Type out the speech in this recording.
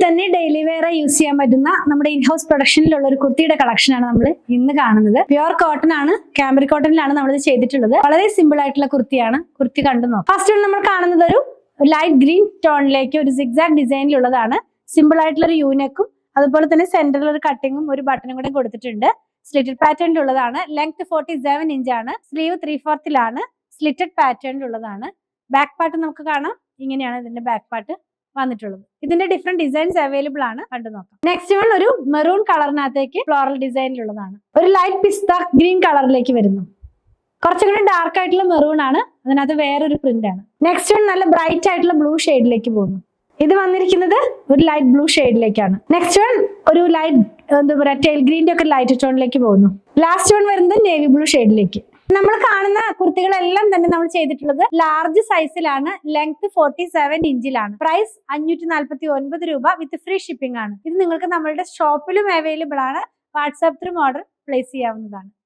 തന്നെ daily wear use ചെയ്യാൻ പറ്റുന്ന നമ്മുടെ ഇൻ ഹൗസ് പ്രൊഡക്ഷനിലുള്ള ഒരു കുർത്തിയുടെ കളക്ഷൻ ആണ് നമ്മൾ ഇന്ന് കാണുന്നത് പ്യുവർ കോട്ടൺ ആണ് ക്യാമറി കോട്ടണിലാണ് നമ്മൾ ഇത് ചെയ്തിട്ടുള്ളത് വളരെ സിമ്പിൾ ആയിട്ടുള്ള കുർത്തിയാണ് കുർത്തി കണ്ടു നോക്കാം ഫസ്റ്റ് നമ്മൾ കാണുന്നത് ഒരു ലൈറ്റ് ഗ്രീൻ ടോണിലേക്ക് ഒരു സിക്സാക് ഡിസൈനിലുള്ളതാണ് സിമ്പിൾ ആയിട്ടുള്ള ഒരു യൂനെക്കും അതുപോലെ തന്നെ സെന്ററിൽ ഒരു കട്ടിങ്ങും ഒരു ബട്ടണും കൂടെ കൊടുത്തിട്ടുണ്ട് സ്ലിറ്റഡ് പാറ്റേണിലുള്ളതാണ് ലെങ്ത് ഫോർട്ടി സെവൻ ഇഞ്ച് ആണ് സ്ലീവ് ത്രീ ഫോർത്തിലാണ് സ്ലിറ്റഡ് പാറ്റേണിലുള്ളതാണ് ബാക്ക് പാർട്ട് നമുക്ക് കാണാം ഇങ്ങനെയാണ് ഇതിന്റെ ബാക്ക് പാർട്ട് വന്നിട്ടുള്ളത് ഇതിന്റെ ഡിഫറെന്റ് ഡിസൈൻസ് അവൈലബിൾ ആണ് കണ്ടു നോക്കാം നെക്സ്റ്റ് വൺ ഒരു മെറൂൺ കളറിനകത്തേക്ക് ഫ്ലോറൽ ഡിസൈനിലുള്ളതാണ് ഒരു ലൈറ്റ് പിസ്ത ഗ്രീൻ കളറിലേക്ക് വരുന്നു കുറച്ചും കൂടി ഡാർക്ക് ആയിട്ടുള്ള മെറൂൺ ആണ് അതിനകത്ത് വേറൊരു പ്രിന്റ് ആണ് നെക്സ്റ്റ് വൺ നല്ല ബ്രൈറ്റ് ആയിട്ടുള്ള ബ്ലൂ ഷെയ്ഡിലേക്ക് പോകുന്നു ഇത് വന്നിരിക്കുന്നത് ഒരു ലൈറ്റ് ബ്ലൂ ഷെയ്ഡിലേക്കാണ് നെക്സ്റ്റ് വൺ ഒരു ലൈറ്റ് എന്താ പറയാ ടെയിൽ ഗ്രീൻ്റെ ഒക്കെ ലൈറ്റ് ടോണിലേക്ക് പോകുന്നു ലാസ്റ്റ് വൺ വരുന്നത് നേവി ബ്ലൂ ഷെയ്ഡിലേക്ക് നമ്മൾ കാണുന്ന കുർത്തികളെല്ലാം തന്നെ നമ്മൾ ചെയ്തിട്ടുള്ളത് ലാർജ് സൈസിലാണ് ലെങ്ത് ഫോർട്ടി സെവൻ ഇഞ്ചിലാണ് പ്രൈസ് അഞ്ഞൂറ്റി നാൽപ്പത്തി ഒൻപത് രൂപ വിത്ത് ഫ്രീ ഷിപ്പിംഗ് ആണ് ഇത് നിങ്ങൾക്ക് നമ്മളുടെ ഷോപ്പിലും അവൈലബിൾ ആണ് വാട്സാപ്പ് ത്രൂ ഓർഡർ പ്ലേസ് ചെയ്യാവുന്നതാണ്